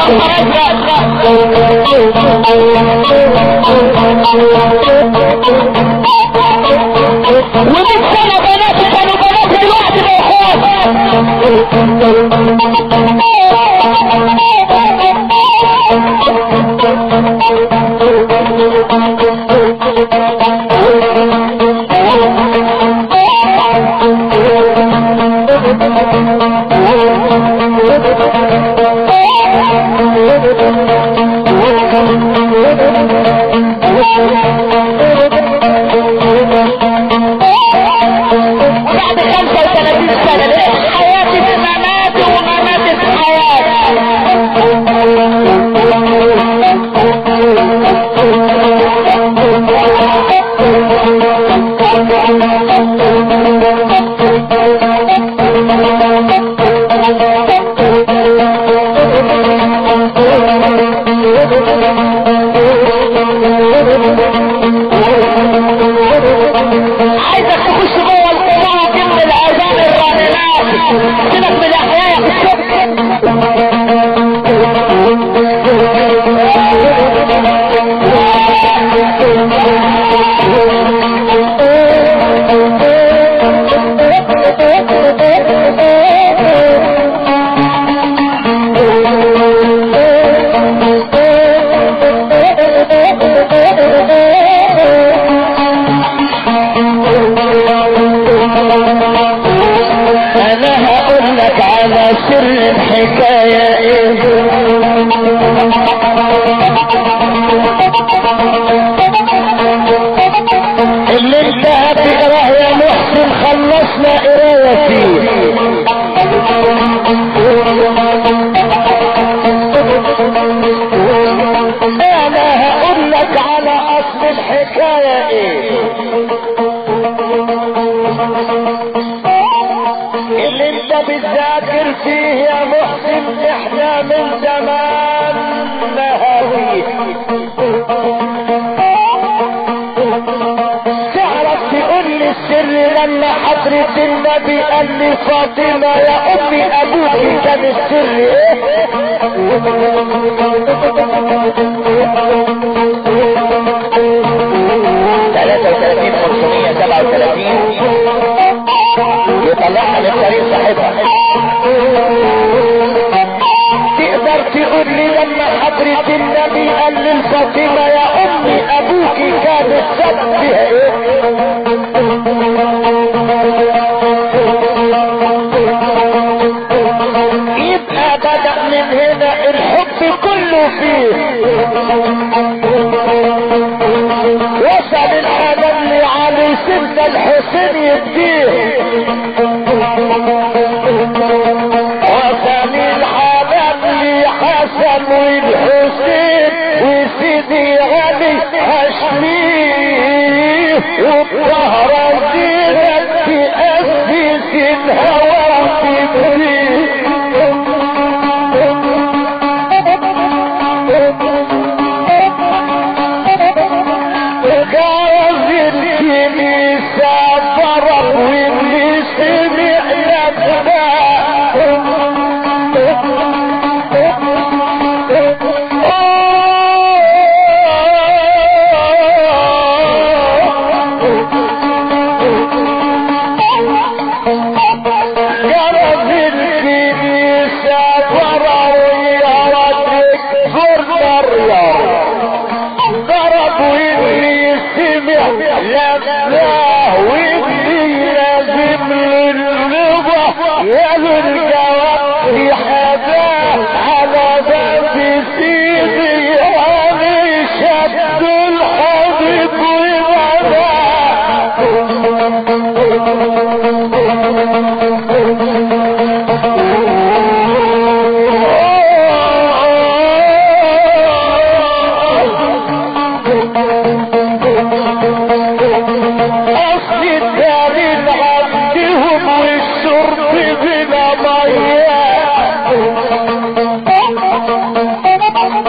ومن سنة بنات كانوا بنات دلوقتي بقوا بعد 35 سنة لقيت حياتي في مماتي ومماتي في حياتي عايزك تخش جوه القبور ضمن الاذان الرنانات سيبك من الاحياء في الشغل انا هقول لك على سر الحكاية ايه اللي انت هتقراه يا محسن خلصنا قراية فيه انا هقول لك على اصل الحكاية ايه اللي انت بتذاكر فيه يا محسن احنا من زمان نهاويه تعرف تقول لي السر لما حضرة النبي قال لي فاطمة يا امي ابوك كان السر ايه ثلاثة وثلاثين خمسمية سبعة وثلاثين يطلعها من طريق صاحبها تقدر تقول لي لما حضرة النبي قال للفاطمة يا امي ابوك كان السبب فيها ايه يبقى بدأ من هنا الحب كله فيه وصل الحنان لعلي سيدنا الحسين يديه وصل الحنان لحسن والحسين وسيدي علي هشميه والطهرة زينت تأسس الهوى تبريه جاوز الكنيسة فرق واللي سمع جرس الكنيسة فرق ويا ودك زر ضرب واللي سمع لباه واللي لازم للرضا يا الجواب حداه على باب سيدي علي شد الحبيب اصل الدليل عندهم والشرب بلا ميه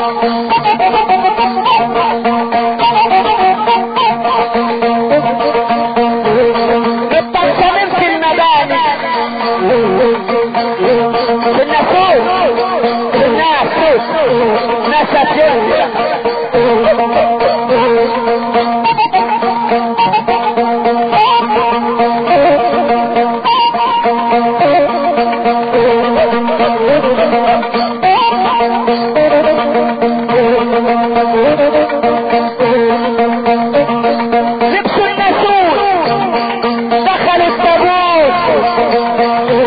متصلين في المباني في النفوس في الناس ناس لبسوا الناسوس دخل التابوت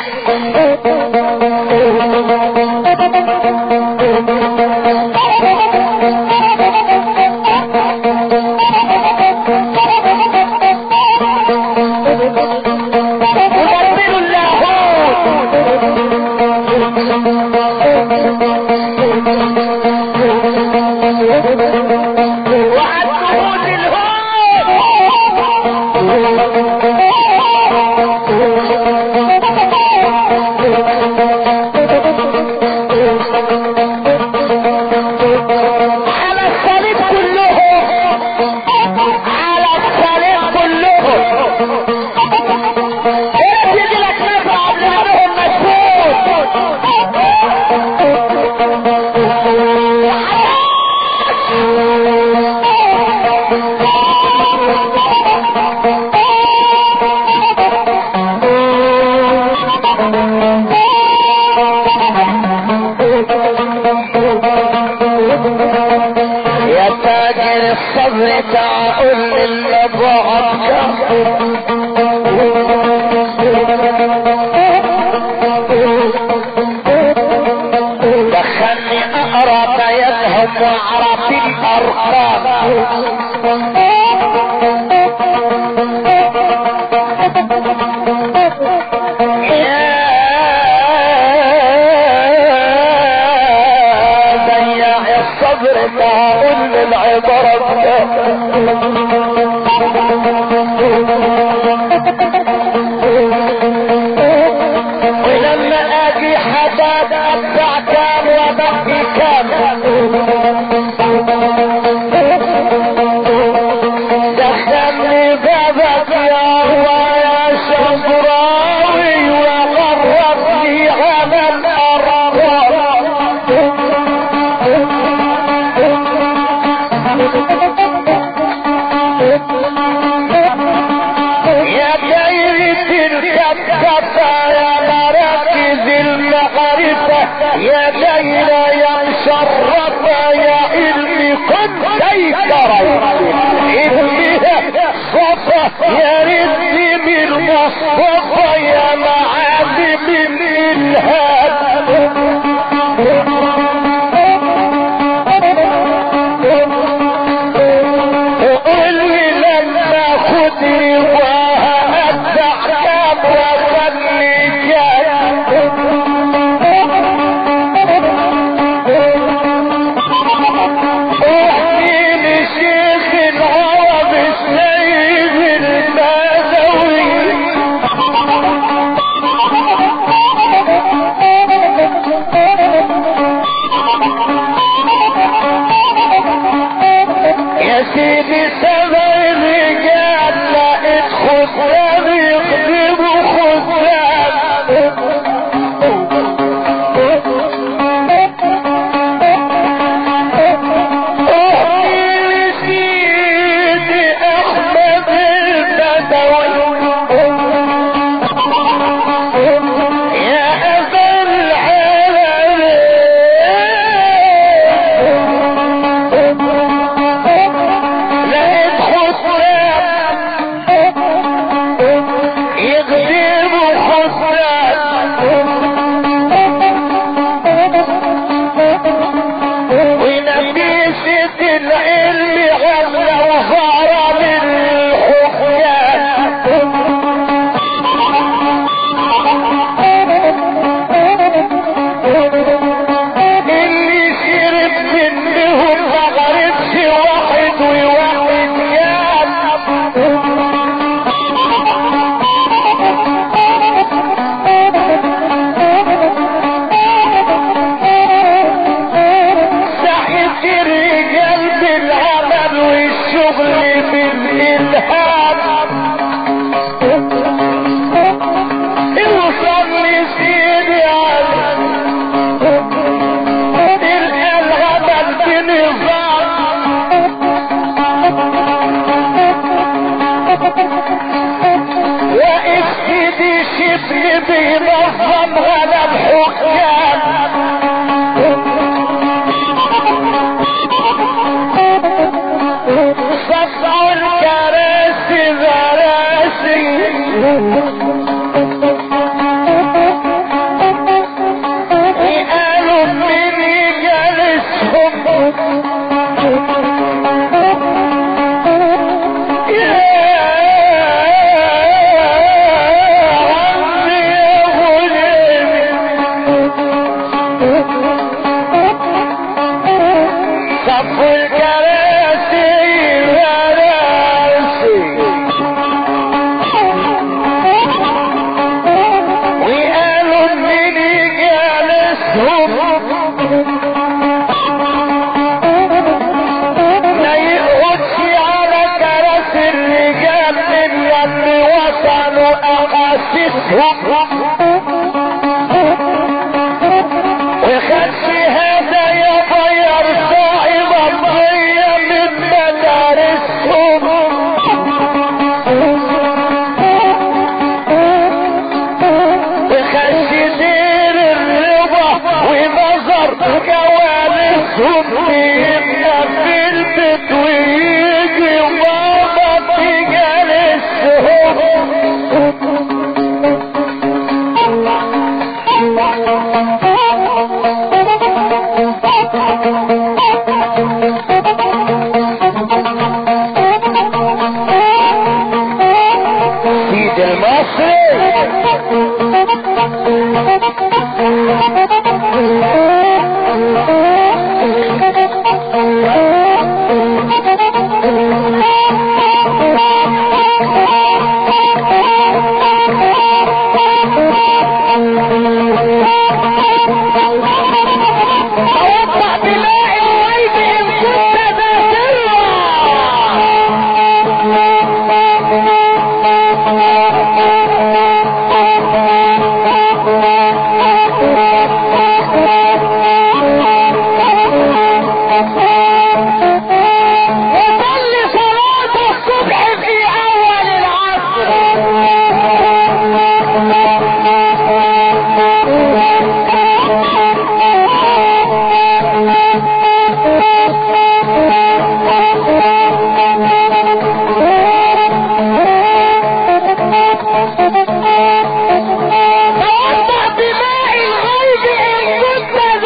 ودبروا اللاهوت وعدوه على الصليب كلهم على الصليب كلهم ايه تيجي لك نفع قبل ما لهم يا تاجر الصبر تعال للي بعدك دخلني اقرا بيدهم واعرف الارقام يا ضياع الصبر تعال للعبرة ولما اجي حداد ابدع كام وبحكي كام دخلني بابك يا الله يا شبراوي وغرقني على الارض يا دايرة الكفة يا مراكز المعرفة يا دايرة يا مشرفة يا علمي كن سيطرة إنها صفة يا رزقي بالمصطفى يا معالم الإلهام وقل لي لما خدني وهأدع كام وخلي كام احكي لشيخ العرب السيد المدوي يا سيدي سبع الرجال لقيت خدام يخدموا خدام احكي لسيدي احمد البدوي يا ابا العالمين لقيت خسران يغلبوا خسران ونبيسة العلم غزة وهرب الحكام اللي شرب منهم ما غربش واحد وواحد ياب بينظم هذا الحكام صفعوا الكراسي براسي قالوا من جالسهم يا عمي يا غلامي صف الكراسي براسي وقالوا من جالسهم ما يقعدش على كراسي الرجال من يلي وصلوا اقاسيسهم وخد شهادة يا غير صاحب الضية من مدارسهم وخد دير الرضا ونظر جوالسهم بيبقى في البيت ويجي ماما تجالسهم سيد المصري توقع بلاء الغيب ان كنت وصلي صلاة الصبح في اول توقع بماء الغيب ان كنت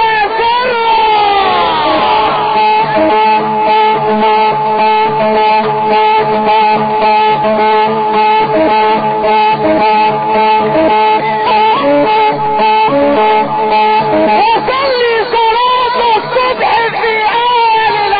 وصلي صلاة الصبح في أول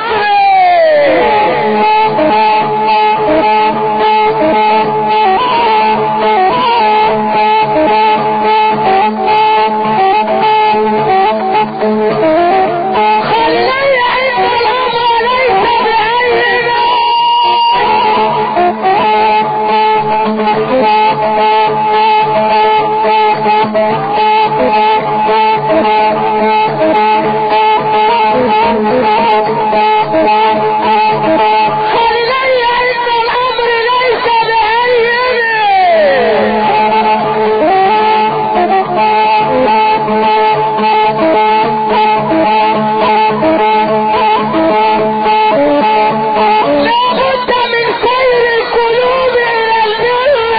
العصر خلي عند الأمر ليس خلي عند الأمر ليس لابد من سير القلوب إلى البر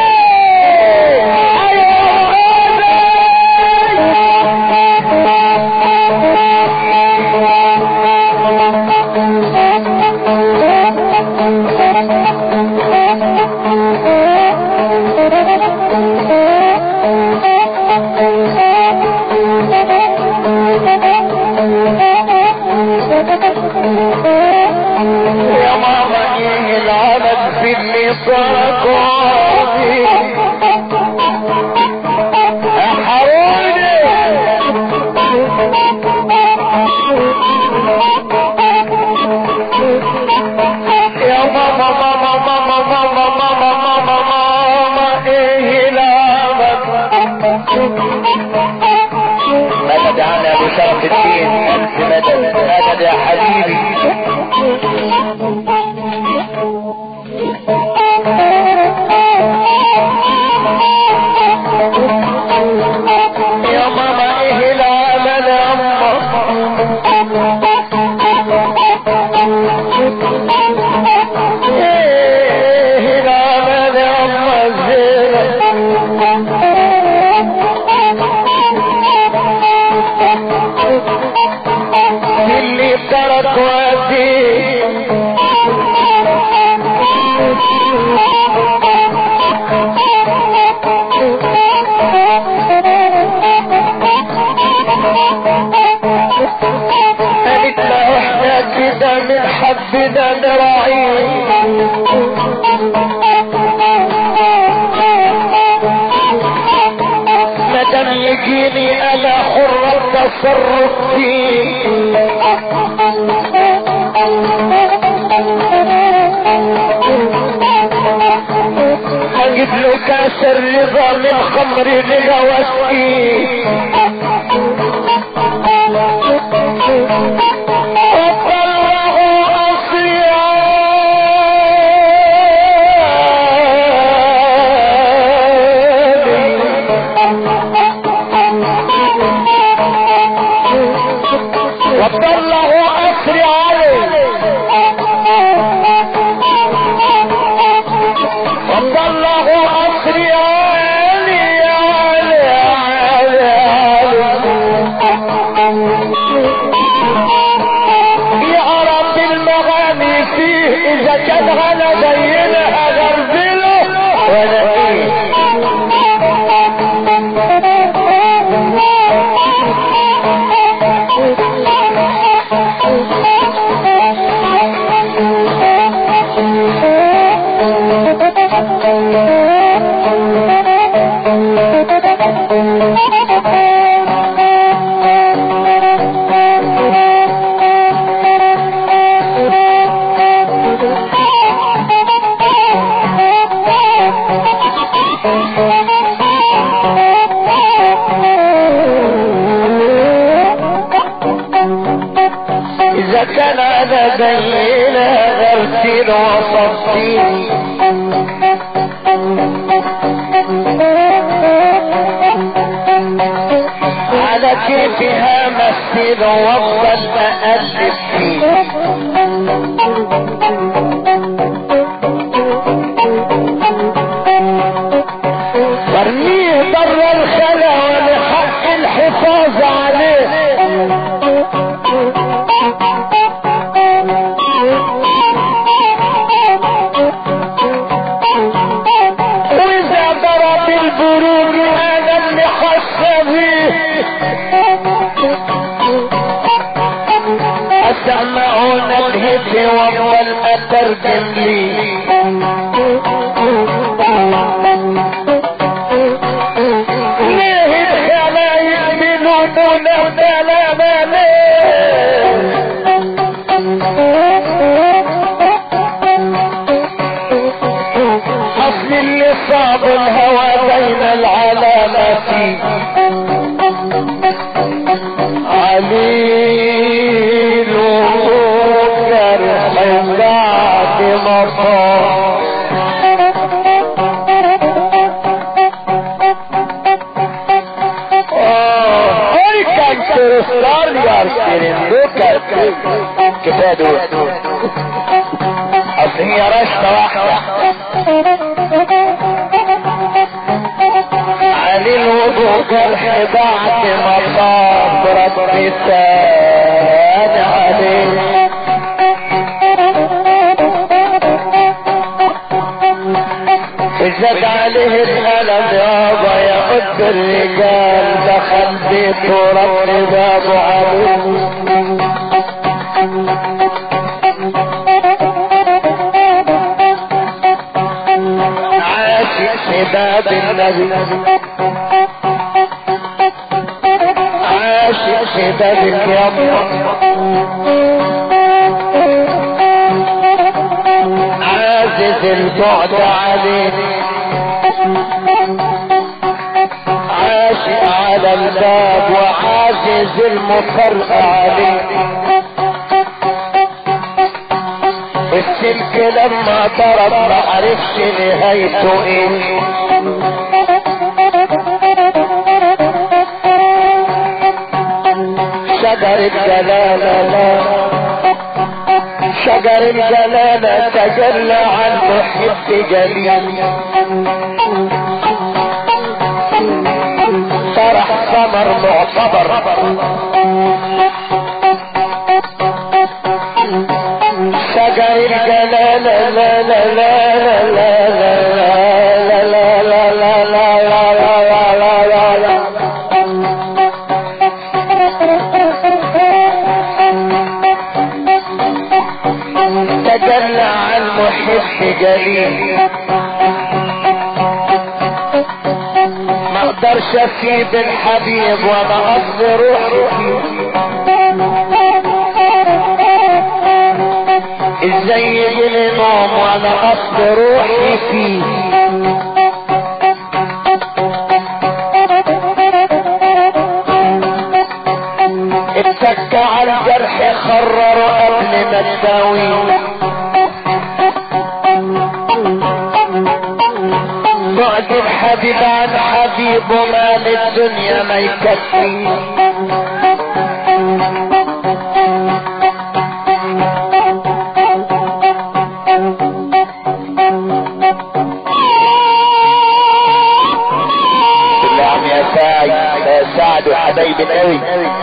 يا ماما ايه العمل في اللي صار قاضي يا ماما ماما ماما ماما ماما ماما ماما ايه العمل مدد عنا بشرف الدين ألف مدد مدد يا حبيبي كده من حبنا نراعيه مدام يجيني انا حر التصرف فيه اجيب له كاس الرضا من خمر لجواسيه وطلعوا أصيابي وطلعوا أسري علي وطلعوا أسري علي علي علي يعرف المغاني فيه إذا كان غنى زينا أغربله ولا إيه إذا كان أنا دليلة غرسين وصفتين على كيفها مثل وافضل أألف فيه وارميه بره الخلا ولحق الحفاظ عليه وإذا ضرب البروج أنا اللي حس بيه أسمعون الهب وأول أترجم لي ليه الخلايق بنونون الكلام ليه أصل اللي صاب الهوى بين العلامات عليل جرح بعد مصاب هاي كان ترسال يا سيرين دوكا كفاية دول اصل هي رشة واحدة علي الوضوء جرح بعد ما صاب ربي الثاني عليه زاد عليه الألم يابا يا قد الرجال دخل بيته رب بابه عليه عاشق شباب النبي عاشق شباب اليوم عازز البعد عليه عاشق على الباب وعازز المفرق عليه السلك لما ضرب ما عرفش نهايته ايه شجر الجلالة لا شجر الجلالة تجلى عن محب جليل طرح ثمر معتبر شجر الجلالة لا لا لا لا لا لا لا لا لا لا لا لا لا لا لا بحب جليل ما اقدرش اسيب الحبيب وانا اصل روحي فيه ازاي يجيلي نوم وانا اصل روحي فيه اتك على الجرح خرر قبل ما تداوي بعد الحبيب عن حبيب ومال الدنيا ما يكفي بالله عم يا سعد يا سعد وحبايبي قوي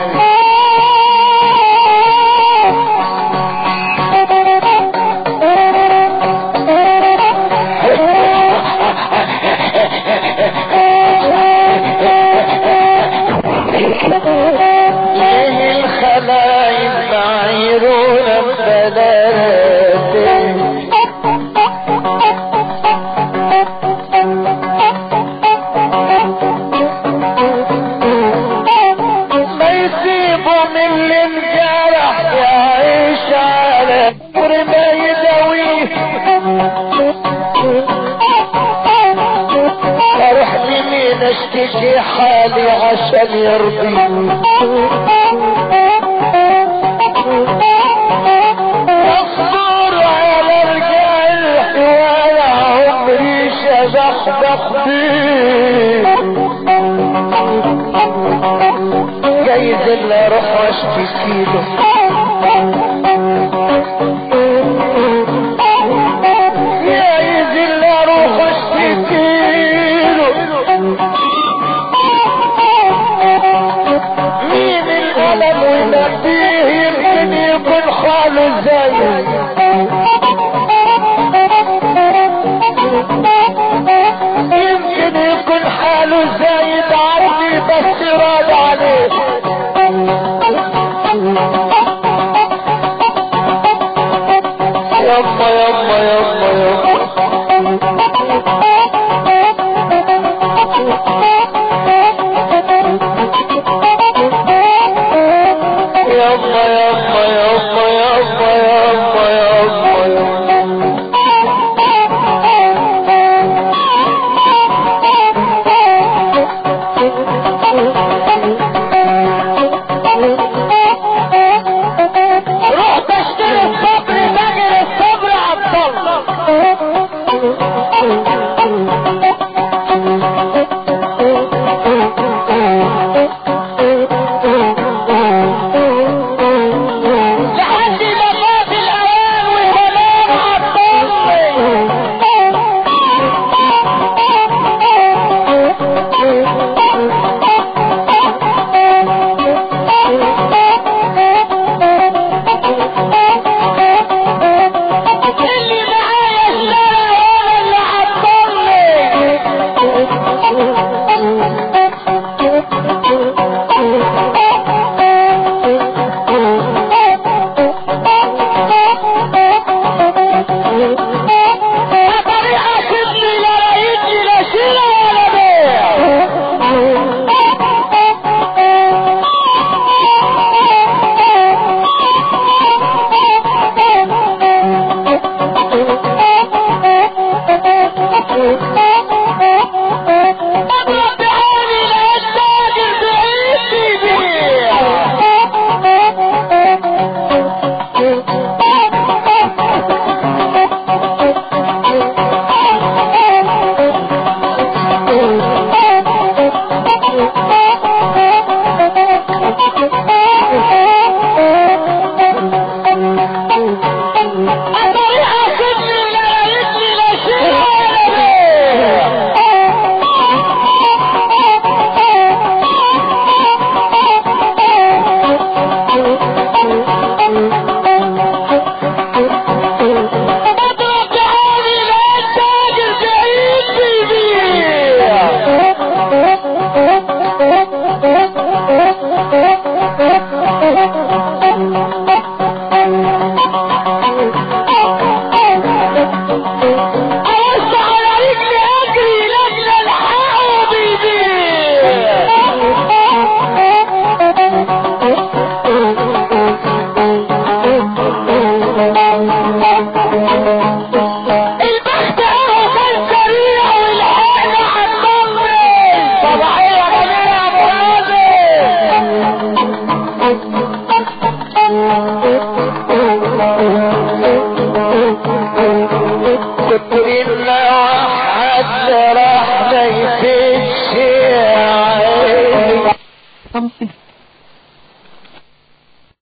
ليه الخلايب معيرون ببلادي ما يسيبوا من اللي انجرح يعيش على عمر ما يداويه اروح لمين اشتكي حالي عشان يرضي اصبر على الجرح ولا عمري شبخبخ فيه جايز اللي اروح واشتكي له جايز اللي اروح واشتكي له مين الالم وينبيه يمكن يكون حاله زي يمكن يكون حاله زايد عني بس راد عليه يما يما يما